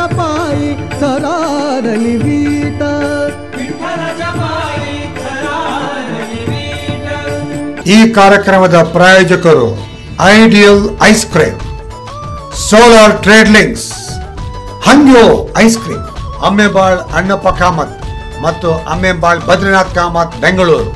पायी सरारली वीट ಈ ಕಾರ್ಯಕ್ರಮದ ಪ್ರಾಯೋಜಕರು ideal ice cream solar trade links Hangyo ice cream Ammembal Annappa Kamath ಮತ್ತು ಅಮ್ಮೆಬಾಳ್ ಬದ್ರಿನಾಥ್ ಕಾಮತ್ ಬೆಂಗಳೂರು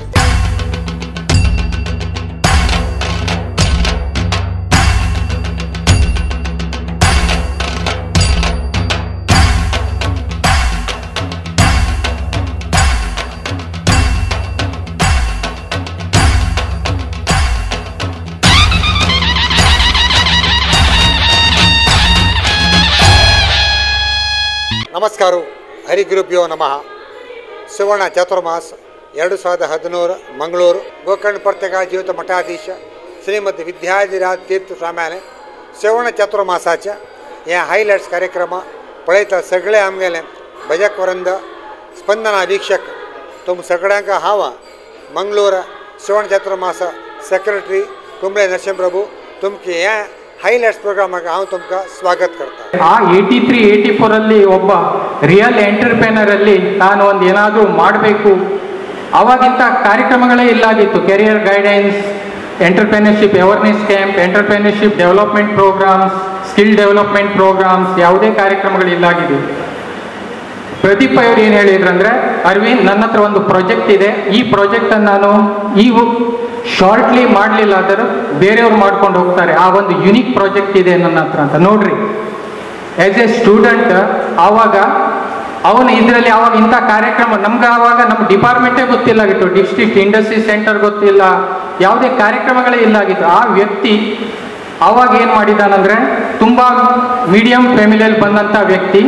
ನಮಸ್ಕಾರ ಹರಿಗುರುಭ್ಯೋ ನಮಃ ಸುವರ್ಣ ಚಾತುರ್ಮಾಸ ಎರಡು ಸಾವಿರದ ಹದಿನೂರು ಮಂಗಳೂರು ಗೋಕರ್ಣ ಪರ್ತಕ ಜೀವಿತ ಮಠಾಧೀಶ ಶ್ರೀಮತಿ विद्याधिराज तीर्थ स्वाम्याने श्रवण चातुर्मासाच्या या हायलाइट्स कार्यक्रम पळयता सगळे आमगेले भजक वृंद स्पंदना वीक्षक तुम सगळ्यांक हांव मंगळूर श्रवण चातुर्मास सेक्रेटरी कुंबळे नरसिंहप्रभू तुमचे ह्या हायलाइट्स प्रोग्रामाक हांव तुमकां स्वागत करता ಆ ಏಯ್ಟಿ ತ್ರೀ ಏಯ್ಟಿ ಫೋರಲ್ಲಿ ಒಬ್ಬ ರಿಯಲ್ ಎಂಟರ್ಪ್ರೆನರ್ ಅಲ್ಲಿ ನಾನು ಒಂದು ಏನಾದರೂ ಮಾಡಬೇಕು ಅವಾಗಿಂತ ಕಾರ್ಯಕ್ರಮಗಳೇ ಇಲ್ಲಾಗಿತ್ತು career guidance entrepreneurship awareness camp entrepreneurship development programmes skill development programmes ಯಾವುದೇ ಕಾರ್ಯಕ್ರಮಗಳು ಇಲ್ಲಾಗಿದೆ ಪ್ರದೀಪ್ ಅವರು ಏನು ಹೇಳಿದ್ರಂದ್ರೆ ಅರವಿಂದ್ ನನ್ನ ಹತ್ರ ಒಂದು ಪ್ರಾಜೆಕ್ಟ್ ಇದೆ ಈ ಪ್ರಾಜೆಕ್ಟ್ ಅನ್ನು ನಾನು ಈ ಶಾರ್ಟ್ಲಿ ಮಾಡಲಿಲ್ಲ ಆದರೂ ಬೇರೆಯವ್ರು ಮಾಡ್ಕೊಂಡು ಹೋಗ್ತಾರೆ ಆ ಒಂದು ಯುನಿಕ್ ಪ್ರಾಜೆಕ್ಟ್ ಇದೆ ನನ್ನ ಹತ್ರ ಅಂತ ನೋಡ್ರಿ ಆಸ್ ಎ ಸ್ಟೂಡೆಂಟ್ ಆವಾಗ ಅವನು ಇದರಲ್ಲಿ ಆವಾಗ ಇಂಥ ಕಾರ್ಯಕ್ರಮ ನಮ್ಗೆ ಆವಾಗ ನಮ್ಮ ಡಿಪಾರ್ಟ್ಮೆಂಟೇ ಗೊತ್ತಿಲ್ಲಾಗಿತ್ತು ಡಿಸ್ಟ್ರಿಕ್ಟ್ ಇಂಡಸ್ಟ್ರಿ ಸೆಂಟರ್ ಗೊತ್ತಿಲ್ಲ ಯಾವುದೇ ಕಾರ್ಯಕ್ರಮಗಳೇ ಇಲ್ಲಾಗಿತ್ತು ಆ ವ್ಯಕ್ತಿ ಆವಾಗ ಏನು ಮಾಡಿದಾನಂದ್ರೆ ತುಂಬ ಮೀಡಿಯಂ ಫ್ಯಾಮಿಲಿಯಲ್ಲಿ ಬಂದಂಥ ವ್ಯಕ್ತಿ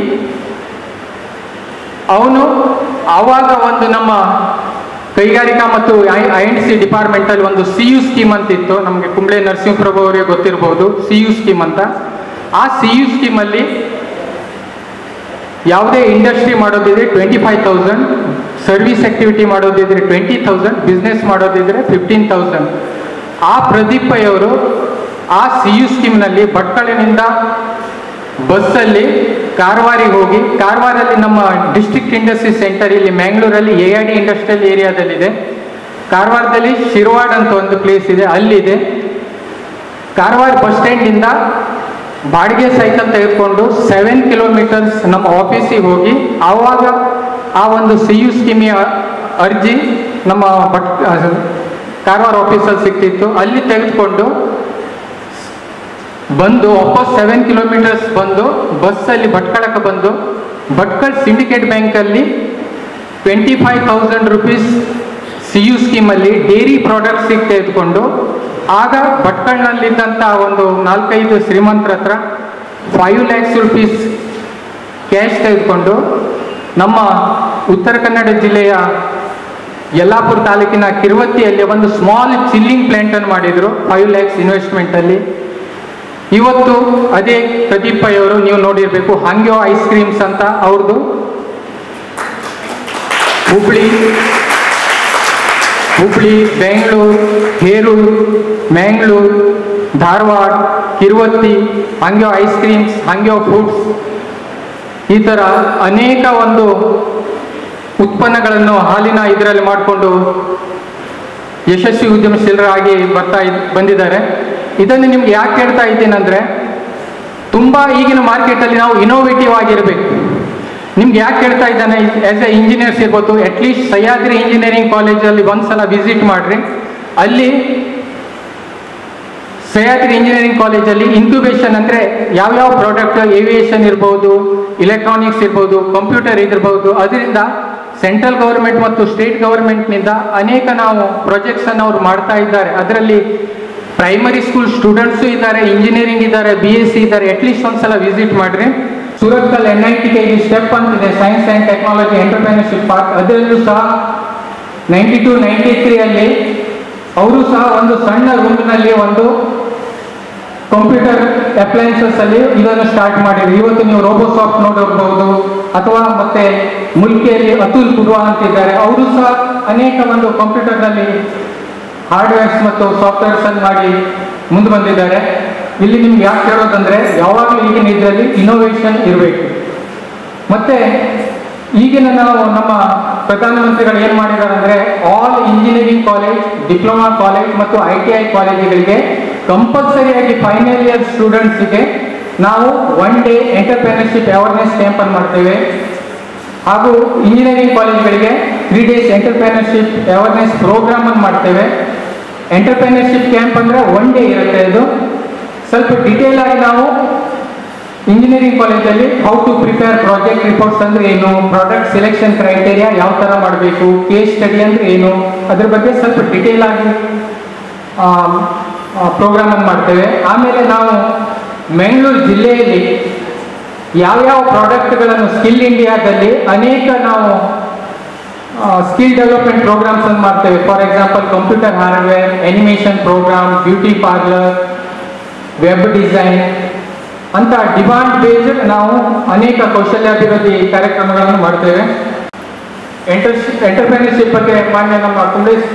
ಅವನು ಆವಾಗ ಒಂದು ನಮ್ಮ ಕೈಗಾರಿಕಾ ಮತ್ತು ಐ ಎನ್ ಸಿ ಡಿಪಾರ್ಟ್ಮೆಂಟಲ್ಲಿ ಒಂದು ಸಿ ಯು ಸ್ಕೀಮ್ ಅಂತ ಇತ್ತು ನಮಗೆ ಕುಂಬ್ಳೆ ನರಸಿಂಹಪ್ರಭು ಅವರಿಗೆ ಗೊತ್ತಿರ್ಬೋದು ಸಿ ಯು ಸ್ಕೀಮ್ ಅಂತ ಆ ಸಿ ಯು ಸ್ಕೀಮಲ್ಲಿ ಯಾವುದೇ ಇಂಡಸ್ಟ್ರಿ ಮಾಡೋದಿದ್ರೆ twenty five thousand service activity ಮಾಡೋದಿದ್ರೆ ಟ್ವೆಂಟಿ ತೌಸಂಡ್ ಬಿಸ್ನೆಸ್ ಮಾಡೋದಿದ್ರೆ ಫಿಫ್ಟೀನ್ ತೌಸಂಡ್ ಆ ಪ್ರದೀಪ್ ಅವರು ಆ ಸಿ ಯು ಸ್ಕೀಮ್ನಲ್ಲಿ ಭಟ್ಕಳಿನಿಂದ ಬಸ್ಸಲ್ಲಿ ಕಾರವಾರಿಗೆ ಹೋಗಿ ಕಾರವಾರಲ್ಲಿ ನಮ್ಮ ಡಿಸ್ಟ್ರಿಕ್ಟ್ ಇಂಡಸ್ಟ್ರಿ ಸೆಂಟರ್ ಇಲ್ಲಿ ಮ್ಯಾಂಗ್ಳೂರಲ್ಲಿ ಎ ಐ ಡಿ ಇಂಡಸ್ಟ್ರಿಯಲ್ ಏರಿಯಾದಲ್ಲಿದೆ ಕಾರವಾರದಲ್ಲಿ ಶಿರ್ವಾಡ್ ಅಂತ ಒಂದು ಪ್ಲೇಸ್ ಇದೆ ಅಲ್ಲಿದೆ ಕಾರವಾರ ಬಸ್ ಸ್ಟ್ಯಾಂಡಿಂದ ಬಾಡಿಗೆ ಸೈಕಲ್ ತೆಗೆದುಕೊಂಡು ಸೆವೆನ್ ಕಿಲೋಮೀಟರ್ಸ್ ನಮ್ಮ ಆಫೀಸಿಗೆ ಹೋಗಿ ಆವಾಗ ಆ ಒಂದು ಸಿ ಯು ಸ್ಕೀಮಿಯ ಅರ್ಜಿ ನಮ್ಮ ಬಟ್ ಕಾರವಾರ ಆಫೀಸಲ್ಲಿ ಸಿಕ್ತಿತ್ತು ಅಲ್ಲಿ ತೆಗೆದುಕೊಂಡು ಬಂದು ವಾಪಸ್ ಸೆವೆನ್ ಕಿಲೋಮೀಟರ್ಸ್ ಬಂದು ಬಸ್ಸಲ್ಲಿ ಭಟ್ಕಳಕ್ಕೆ ಬಂದು ಭಟ್ಕಳ ಸಿಂಡಿಕೇಟ್ ಬ್ಯಾಂಕಲ್ಲಿ twenty five thousand rupees C U ಸ್ಕೀಮಲ್ಲಿ ಡೇರಿ ಪ್ರಾಡಕ್ಟ್ಸಿಗೆ ತೆಗೆದುಕೊಂಡು ಆಗ ಭಟ್ಕಳ್ನಲ್ಲಿದ್ದಂಥ ಒಂದು ನಾಲ್ಕೈದು ಶ್ರೀಮಂತರ ಹತ್ರ ಫೈವ್ ಲ್ಯಾಕ್ಸ್ ರುಪೀಸ್ ಕ್ಯಾಶ್ ತೆಗೆದುಕೊಂಡು ನಮ್ಮ ಉತ್ತರ ಕನ್ನಡ ಜಿಲ್ಲೆಯ ಯಲ್ಲಾಪುರ ತಾಲೂಕಿನ ಕಿರುವತ್ತಿಯಲ್ಲಿ ಒಂದು ಸ್ಮಾಲ್ ಚಿಲ್ಲಿಂಗ್ ಪ್ಲಾಂಟನ್ನು ಮಾಡಿದರು ಫೈವ್ ಲ್ಯಾಕ್ಸ್ ಇನ್ವೆಸ್ಟ್ಮೆಂಟಲ್ಲಿ ಇವತ್ತು ಅದೇ ಪ್ರದೀಪ್ ಪೈ ಅವರು ನೀವು ನೋಡಿರ್ಬೇಕು ಹಂಗ್ಯೋ ಐಸ್ ಕ್ರೀಮ್ಸ್ ಅಂತ ಅವ್ರದ್ದು Hubli Hubli Bengaluru Heroor Mangalore Dharwad Kiruvatti Hangyo ice creams Hangyo foods ಈ ಥರ ಅನೇಕ ಒಂದು ಉತ್ಪನ್ನಗಳನ್ನು ಹಾಲಿನ ಇದರಲ್ಲಿ ಮಾಡಿಕೊಂಡು ಯಶಸ್ವಿ ಉದ್ಯಮಶೀಲರಾಗಿ ಬರ್ತಾ ಇದ್ ಬಂದಿದ್ದಾರೆ ಇದನ್ನು ನಿಮ್ಗೆ ಯಾಕೆ ಹೇಳ್ತಾ ಇದ್ದೀನಂದ್ರೆ ತುಂಬ ಈಗಿನ ಮಾರ್ಕೆಟಲ್ಲಿ ನಾವು ಇನೋವೇಟಿವ್ ಆಗಿರಬೇಕು ನಿಮ್ಗೆ ಯಾಕೆ ಹೇಳ್ತಾ ಇದ್ದಾನೆ ಆಸ್ ಎ ಇಂಜಿನಿಯರ್ಸ್ ಇರ್ಬೋದು ಅಟ್ಲೀಸ್ಟ್ ಸಹ್ಯಾದ್ರಿ ಇಂಜಿನಿಯರಿಂಗ್ ಕಾಲೇಜಲ್ಲಿ ಒಂದ್ಸಲ ವಿಸಿಟ್ ಮಾಡ್ರಿ ಅಲ್ಲಿ ಸಹ್ಯಾದ್ರಿ ಇಂಜಿನಿಯರಿಂಗ್ ಕಾಲೇಜಲ್ಲಿ ಇನ್ಕ್ಯುಬೇಷನ್ ಅಂದರೆ ಯಾವ್ಯಾವ ಪ್ರಾಡಕ್ಟ್ ಏವಿಯೇಷನ್ ಇರ್ಬೋದು ಇಲೆಕ್ಟ್ರಾನಿಕ್ಸ್ ಇರ್ಬೋದು ಕಂಪ್ಯೂಟರ್ ಇದಿರ್ಬೋದು ಅದರಿಂದ ಸೆಂಟ್ರಲ್ ಗೌರ್ಮೆಂಟ್ ಮತ್ತು ಸ್ಟೇಟ್ ಗೌರ್ಮೆಂಟ್ನಿಂದ ಅನೇಕ ನಾವು ಪ್ರಾಜೆಕ್ಟ್ಸ್ ಅನ್ನು ಅವ್ರು ಮಾಡ್ತಾ ಇದ್ದಾರೆ ಅದರಲ್ಲಿ ಪ್ರೈಮರಿ ಸ್ಕೂಲ್ ಸ್ಟೂಡೆಂಟ್ಸು ಇದ್ದಾರೆ ಇಂಜಿನಿಯರಿಂಗ್ ಇದ್ದಾರೆ ಬಿ ಎಸ್ ಸಿ ಇದ್ದಾರೆ ಅಟ್ಲೀಸ್ಟ್ ಒಂದ್ಸಲ ವಿಸಿಟ್ ಮಾಡ್ರಿ ಸೂರತ್ಕಲ್ ಎನ್ ಐ ಟಿಗೆ ಇಲ್ಲಿ ಸ್ಟೆಪ್ ಅಂತಿದೆ science and technology entrepreneurship park ಅದರಲ್ಲೂ ಸಹ ನೈಂಟಿ ಟು ನೈಂಟಿ ತ್ರೀಯಲ್ಲಿ ಅವರು ಸಹ ಒಂದು ಸಣ್ಣ ರೂಮಿನಲ್ಲಿ ಒಂದು ಕಂಪ್ಯೂಟರ್ ಅಪ್ಲಯನ್ಸಸ್ ಅಲ್ಲಿ ಇದನ್ನು ಸ್ಟಾರ್ಟ್ ಮಾಡಿದ್ರು ಇವತ್ತು ನೀವು ರೋಬೋಸಾಫ್ಟ್ ನೋಡಿರ್ಬಹುದು ಅಥವಾ ಮತ್ತೆ ಮುಲ್ಕಿಯಲ್ಲಿ ಅತುಲ್ ಕುಡ್ವಾ ಅಂತಿದ್ದಾರೆ ಅವರು ಸಹ ಅನೇಕ ಒಂದು ಕಂಪ್ಯೂಟರ್ನಲ್ಲಿ ಹಾರ್ಡ್ವೇರ್ಸ್ ಮತ್ತು ಸಾಫ್ಟ್ವೇರ್ಸ್ ಅನ್ನು ಮಾಡಿ ಮುಂದೆ ಬಂದಿದ್ದಾರೆ ಇಲ್ಲಿ ನಿಮ್ಗೆ ಯಾಕೆ ಹೇಳೋದಂದ್ರೆ ಯಾವಾಗಲೂ ಈಗಿನ ಇದರಲ್ಲಿ ಇನೋವೇಷನ್ ಇರಬೇಕು ಮತ್ತೆ ಈಗಿನ ನಾವು ನಮ್ಮ ಪ್ರಧಾನಮಂತ್ರಿಗಳು ಏನು ಮಾಡಿದ್ದಾರೆ ಅಂದರೆ all engineering college diploma college ಮತ್ತು ಐ ಟಿ ಐ ಕಾಲೇಜುಗಳಿಗೆ ಕಂಪಲ್ಸರಿಯಾಗಿ ಫೈನಲ್ ಇಯರ್ ಸ್ಟೂಡೆಂಟ್ಸಿಗೆ ನಾವು ಒನ್ ಡೇ ಎಂಟರ್ಪ್ರಿನರ್ಶಿಪ್ ಅವೇರ್ನೆಸ್ ಕ್ಯಾಂಪನ್ನು ಮಾಡ್ತೇವೆ ಹಾಗೂ ಇಂಜಿನಿಯರಿಂಗ್ ಕಾಲೇಜ್ಗಳಿಗೆ three days entrepreneurship awareness programme ಅನ್ನು ಮಾಡ್ತೇವೆ ಎಂಟರ್ಪ್ರಿನರ್ಶಿಪ್ ಕ್ಯಾಂಪ್ ಅಂದರೆ ಒನ್ ಡೇ ಇರುತ್ತೆ ಇದು ಸ್ವಲ್ಪ ಡಿಟೇಲ್ ಆಗಿ ನಾವು ಇಂಜಿನಿಯರಿಂಗ್ ಕಾಲೇಜಲ್ಲಿ how to prepare project reports ಅಂದ್ರೆ ಏನು ಪ್ರಾಡಕ್ಟ್ ಸೆಲೆಕ್ಷನ್ ಕ್ರೈಟೇರಿಯಾ ಯಾವ ಥರ ಮಾಡಬೇಕು ಕೇಸ್ ಸ್ಟಡಿ ಅಂದ್ರೆ ಏನು ಅದ್ರ ಬಗ್ಗೆ ಸ್ವಲ್ಪ ಡಿಟೇಲ್ ಆಗಿ ಪ್ರೋಗ್ರಾಮ್ ಅನ್ನು ಮಾಡ್ತೇವೆ ಆಮೇಲೆ ನಾವು ಮೆಂಗಳೂರು ಜಿಲ್ಲೆಯಲ್ಲಿ ಯಾವ್ಯಾವ ಪ್ರಾಡಕ್ಟ್ಗಳನ್ನು ಸ್ಕಿಲ್ ಇಂಡಿಯಾದಲ್ಲಿ ಅನೇಕ ನಾವು ಸ್ಕಿಲ್ ಡೆವಲಪ್ಮೆಂಟ್ ಪ್ರೋಗ್ರಾಮ್ಸ್ ಅನ್ನು ಮಾಡ್ತೇವೆ for example computer hardware animation programme beauty parlour web design ಅಂತ ಡಿಮಾಂಡ್ ಬೇಸ್ಡ್ ನಾವು ಅನೇಕ ಕೌಶಲ್ಯಾಭಿವೃದ್ಧಿ ಕಾರ್ಯಕ್ರಮಗಳನ್ನು ಮಾಡ್ತೇವೆ ಎಂಟರ್ಶಿ ಎಂಟರ್ಪ್ರಿನರ್ಶಿಪ್ ಬಗ್ಗೆ ಮಾನ್ಯ ನಮ್ಮ ಕುಂಡೇಶ್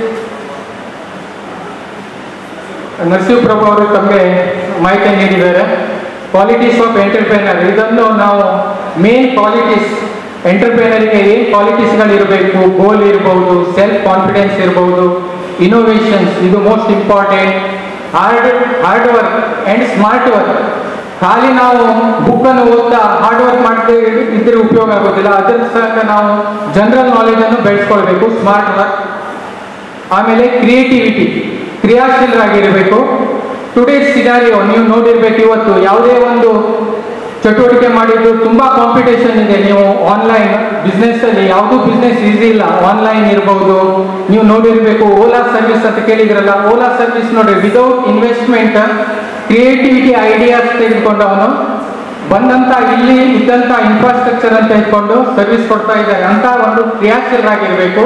ನರಸಿಂಹಪ್ರಭು ಅವರು ತಮಗೆ ಮಾಹಿತಿ ನೀಡಿದ್ದಾರೆ ಕ್ವಾಲಿಟೀಸ್ ಆಫ್ ಎಂಟರ್ಪ್ರಿನರ್ ಇದನ್ನು ನಾವು ಮೇನ್ ಕ್ವಾಲಿಟೀಸ್ ಎಂಟರ್ಪ್ರಿನರ್ಗೆ ಏನು ಕ್ವಾಲಿಟೀಸ್ಗಳು ಇರಬೇಕು ಗೋಲ್ ಇರಬಹುದು ಸೆಲ್ಫ್ ಕಾನ್ಫಿಡೆನ್ಸ್ ಇರಬಹುದು ಇನೋವೇಷನ್ಸ್ ಇದು most important hard hard work and smart work ಖಾಲಿ ನಾವು ಬುಕ್ಕನ್ನು ಓದ್ತಾ ಹಾರ್ಡ್ ವರ್ಕ್ ಮಾಡದೆ ಇದ್ರೆ ಉಪಯೋಗ ಆಗೋದಿಲ್ಲ ಅದರ ಸಹ ನಾವು ಜನರಲ್ ನಾಲೆಜನ್ನು ಬೆಳೆಸ್ಕೊಳ್ಬೇಕು ಸ್ಮಾರ್ಟ್ ವರ್ಕ್ ಆಮೇಲೆ ಕ್ರಿಯೇಟಿವಿಟಿ ಕ್ರಿಯಾಶೀಲರಾಗಿರಬೇಕು ಟುಡೇಸ್ ಸಿನಾರಿಯೋ ನೀವು ನೋಡಿರ್ಬೇಕು ಇವತ್ತು ಯಾವುದೇ ಒಂದು ಚಟುವಟಿಕೆ ಮಾಡಿದ್ದು ತುಂಬಾ ಕಾಂಪಿಟೇಷನ್ ಇದೆ ನೀವು ಆನ್ಲೈನ್ ಬಿಸ್ನೆಸ್ ಅಲ್ಲಿ ಯಾವುದು ಬಿಸ್ನೆಸ್ ಈಸಿ ಇಲ್ಲ ಆನ್ಲೈನ್ ಇರಬಹುದು ನೀವು ನೋಡಿರ್ಬೇಕು ಓಲಾ ಸರ್ವಿಸ್ ಅಂತ ಕೇಳಿದ್ರಲ್ಲ ಓಲಾ ಸರ್ವಿಸ್ ನೋಡಿ ವಿದೌಟ್ ಇನ್ವೆಸ್ಟ್ಮೆಂಟ್ ಕ್ರಿಯೇಟಿವಿಟಿ ಐಡಿಯಾಸ್ ತೆಗೆದುಕೊಂಡು ಅವನು ಬಂದಂತ ಇಲ್ಲಿ ಇದ್ದಂತ ಇನ್ಫ್ರಾಸ್ಟ್ರಕ್ಚರ್ ಅಂತ ಇಟ್ಕೊಂಡು ಸರ್ವಿಸ್ ಕೊಡ್ತಾ ಇದ್ದಾರೆ ಅಂತ ಒಂದು ಕ್ರಿಯಾಶೀಲರಾಗಿರ್ಬೇಕು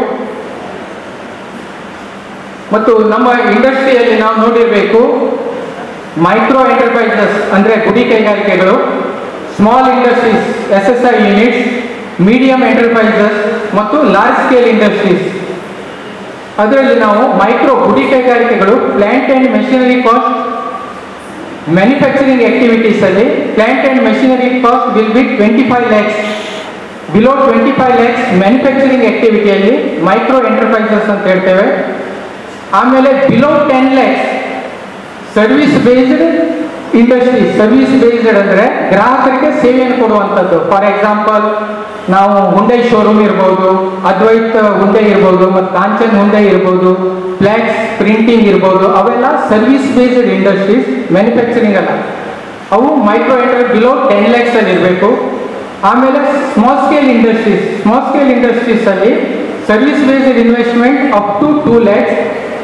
ಮತ್ತು ನಮ್ಮ ಇಂಡಸ್ಟ್ರಿಯಲ್ಲಿ ನಾವು ನೋಡಿರಬೇಕು ಮೈಕ್ರೋ ಎಂಟರ್ಪ್ರೈಸಸ್ ಅಂದ್ರೆ ಗುಡಿ ಕೈಗಾರಿಕೆಗಳು small industries S S I units medium enterprises ಮತ್ತು ಲಾರ್ಜ್ ಸ್ಕೇಲ್ ಇಂಡಸ್ಟ್ರೀಸ್ ಅದರಲ್ಲಿ ನಾವು ಮೈಕ್ರೋ ಗುಡಿ ಕೈಗಾರಿಕೆಗಳು plant and machinery cost manufacturing activities ಅಲ್ಲಿ plant and machinery cost will be twenty five lakhs below twenty five lakhs manufacturing ಆಕ್ಟಿವಿಟಿಯಲ್ಲಿ ಮೈಕ್ರೋ ಎಂಟರ್ಪ್ರೈಸಸ್ ಅಂತ ಹೇಳ್ತೇವೆ ಆಮೇಲೆ below ten lakhs service based industry service based ಅಂದ್ರೆ ಗ್ರಾಹಕರಿಗೆ ಸೇವೆಯನ್ನು ಕೊಡುವಂಥದ್ದು ಫಾರ್ ಎಕ್ಸಾಂಪಲ್ ನಾವು ಹುಂಡೈ ಶೋರೂಮ್ ಇರ್ಬೋದು ಅದ್ವೈತ್ ಹುಂಡೈ ಇರ್ಬೋದು ಮತ್ತು ಕಾಂಚನ್ ಹುಂಡೈ ಇರ್ಬೋದು ಫ್ಲಾಕ್ಸ್ ಪ್ರಿಂಟಿಂಗ್ ಇರ್ಬೋದು ಅವೆಲ್ಲ ಸರ್ವಿಸ್ ಬೇಸ್ಡ್ ಇಂಡಸ್ಟ್ರೀಸ್ ಮ್ಯಾನುಫ್ಯಾಕ್ಚರಿಂಗ್ ಅಲ್ಲ ಅವು micro enter below ten lakhs ಅಲ್ಲಿ ಇರಬೇಕು ಆಮೇಲೆ small scale industries small scale industries ಅಲ್ಲಿ service based investment up to two lakhs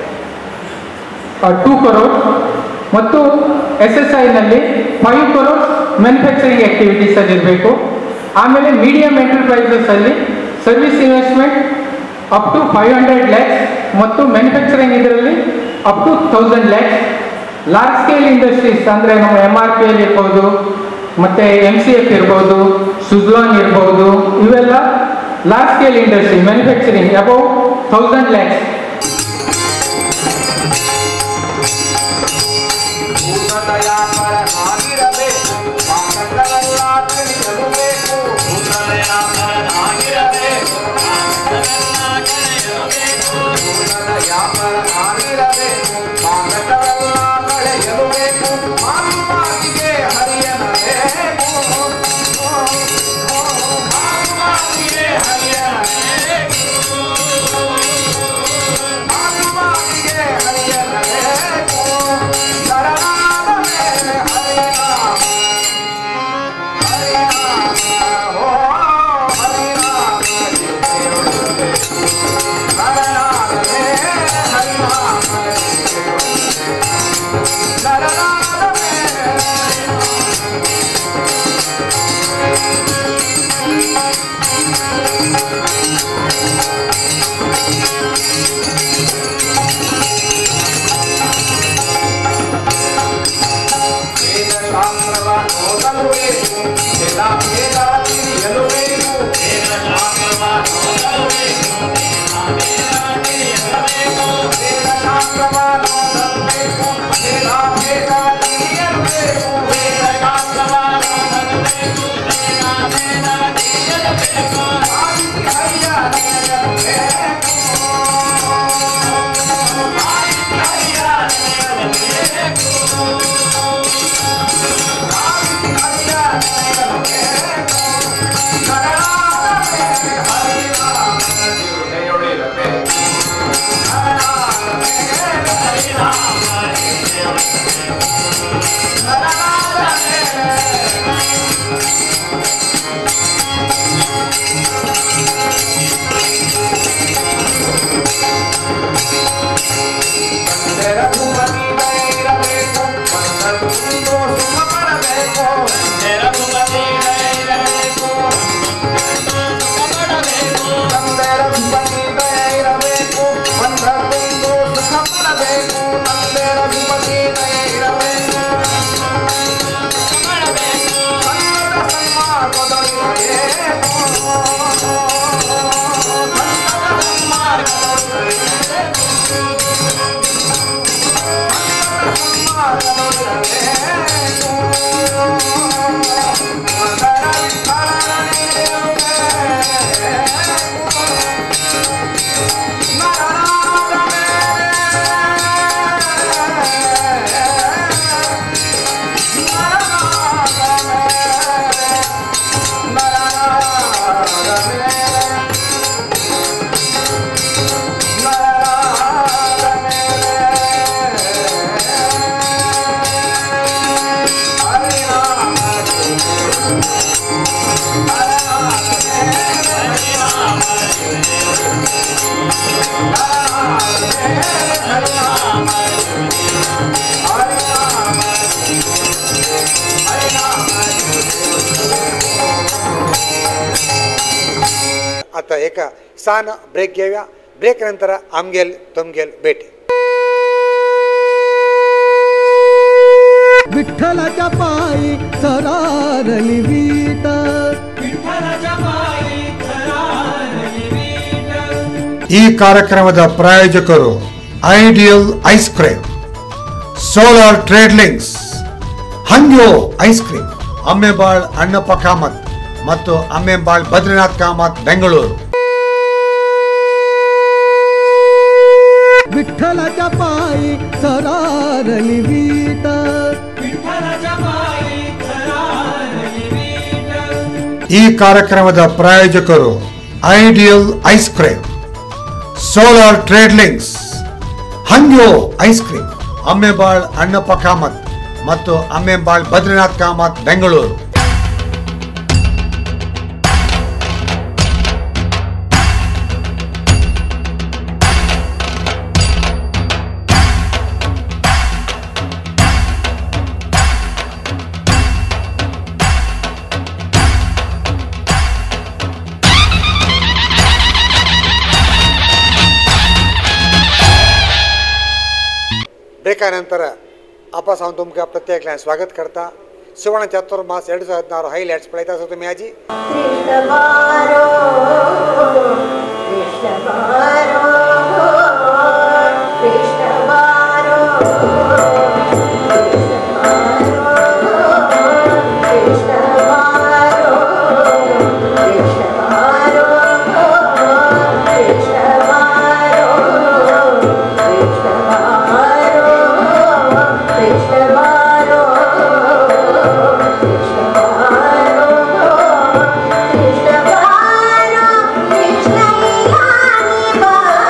two crore ಮತ್ತು ಎಸ್ ಎಸ್ ಐನಲ್ಲಿ ಫೈವ್ ಕರೋಡ್ ಮ್ಯಾನುಫ್ಯಾಕ್ಚರಿಂಗ್ ಆಕ್ಟಿವಿಟೀಸ್ ಅಲ್ಲಿ ಇರಬೇಕು ಆಮೇಲೆ ಮೀಡಿಯಂ ಎಂಟರ್ಪ್ರೈಸಸ್ ಅಲ್ಲಿ service investment up to five hundred lakhs ಮತ್ತು ಮ್ಯಾನುಫ್ಯಾಕ್ಚರಿಂಗ್ ಇದರಲ್ಲಿ up to thousand lakhs large scale industries ಅಂದರೆ ನಮ್ಮ ಎಮ್ ಆರ್ ಪಿ ಎಲ್ ಇರ್ಬೋದು ಮತ್ತು ಎಮ್ ಸಿ ಎಫ್ ಇರ್ಬೋದು ಸುಜ್ಲಾನ್ ಇರ್ಬೋದು ಇವೆಲ್ಲ large scale industry manufacturing above thousand lakhs ಭೂತದಯ ಪರನಾಗಿರಬೇಕು ಪಾಕಟವೆಲ್ಲ ತಿಳಿಯಬೇಕು ಭೂತದಯ ಪರನಾಗಿರಬೇಕು ಭೂತದಯ ಪರನಾಗಿರಬೇಕು ಪಾಕಟವೆಲ್ಲ ಕಳೆಯಬೇಕು ಮಾತು ಮಾತಿಗೆ ಹರಿಯನಬೇಕು ಮಾತು ಮಾತಿಗೆ ಹರಿಯನಬೇಕು ಮಾತು ಮಾತಿಗೆ ಹರಿಯನಬೇಕು ಶರಣಾದ ಮೇಲೆ ಹರಿನಾಮ ಹರಿನಾಮ ಓ ಹರಿನಾಮ ಶರಣಾದ ಮೇಲೆ ಹರಿನಾಮ ಶರಣಾದ ಮೇಲೆ ವೇದ ಶಾಸ್ತ್ರವ ಓದಲುಬೇಕು ವೇದ ವೇದ ತಿಳಿಯಲು ಬೇಕು ವೇದ ಶಾಸ್ತ್ರವ ಓದಲುಬೇಕು ವೇದ ಶಾಸ್ತ್ರವ ಓದಲುಬೇಕು ವೇದ ವೇದ ತಿಳಿಯಲು ಬೇಕು ವೇದ ಶಾಸ್ತ್ರವ ಓದಲುಬೇಕು ವೇದ ವೇದ ತಿಳಿಯಲು ಬಂಧು ಸುಖ ಪಡಬೇಕು ತಂದೆರ ಸುಖ ಇರಬೇಕು ಬಂಧ ಬಂಧು ಸುಖ ಪಡಬೇಕು ತಂದೆರ ಸುಖ ಇರಬೇಕು ಸಂಗದ ಸನ್ಮಾರ್ಗದೊಳಿರಬೇಕು. ಸಂಗದ ಅಥ ಏಕ ಸ್ಥಾನ ಬ್ರೇಕ್ ಗೇವ್ಯ ಬ್ರೇಕ್ ನಂತರ ಆಮ್ಗೆಲ್ ತೊಮ್ಗೆಲ್ ಭೇಟಿ विठ्ठलाच्या पायी सरारली वीट ಈ ಕಾರ್ಯಕ್ರಮದ ಪ್ರಾಯೋಜಕರು ideal ice cream solar trade links Hangyo ice cream Ammembal Annappa Kamath ಮತ್ತು ಅಮ್ಮೆಬಾಳ್ ಬದ್ರಿನಾಥ್ ಕಾಮತ್ ಬೆಂಗಳೂರು विठ्ठलाच्या पायी सरारली वीट ಈ ಕಾರ್ಯಕ್ರಮದ ಪ್ರಾಯೋಜಕರು ideal ice cream solar trade links Hangyo ice cream Ammembal Annappa Kamath ಮತ್ತು ಅಮ್ಮೆಬಾಳ್ ಬದ್ರಿನಾಥ್ ಕಾಮತ್ ಬೆಂಗಳೂರು ब्रेकानंतर आपा सावंत तुमका प्रत्येक क्लास स्वागत करता सुवर्ण चातुर्मास ಎರಡು ಸಾವಿರದ ಹದಿನಾರು ಹೈಲೈಟ್ಸ್ पळयता आसा तुमी आजी कृष्णवारो कृष्णवारो कृष्णवारो कृष्णवारो कृष्णवारो कृष्णवारो कृष्णवारो कृष्णवारो कृष्णवारो कृष्णवारो कृष्णैयानि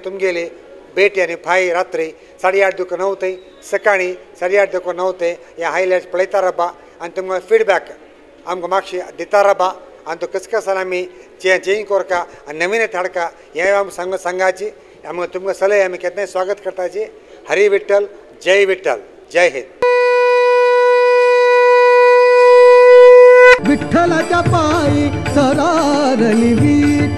तुमगेले भेट आणि फाई रात्री साडेआठ दुकान नव्हते सकाळी साडेआठ दुकान नव्हते या हायलायट्स पळयता राबा आनी तुमकां फीडबॅक आमकां मातशी दिता राबा आनी तो कस कसान आमी चे चेंज कोरका आनी नवीन हाडका हें आमकां सांग सांगाची आमकां तुमकां सलय आमी केन्नाय स्वागत करताची हरी विठ्ठल जय विठ्ठल जय हिंद विठ्ठलाच्या पायी सरारली वीट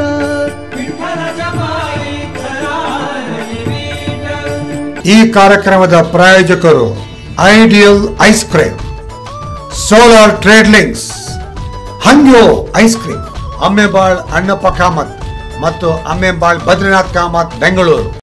ಈ ಕಾರ್ಯಕ್ರಮದ ಪ್ರಾಯೋಜಕರು ideal ice cream solar trade links Hangyo ice cream Ammembal Annappa Kamath ಮತ್ತು ಅಮ್ಮೆಬಾಳ್ ಬದ್ರಿನಾಥ್ ಕಾಮತ್ ಬೆಂಗಳೂರು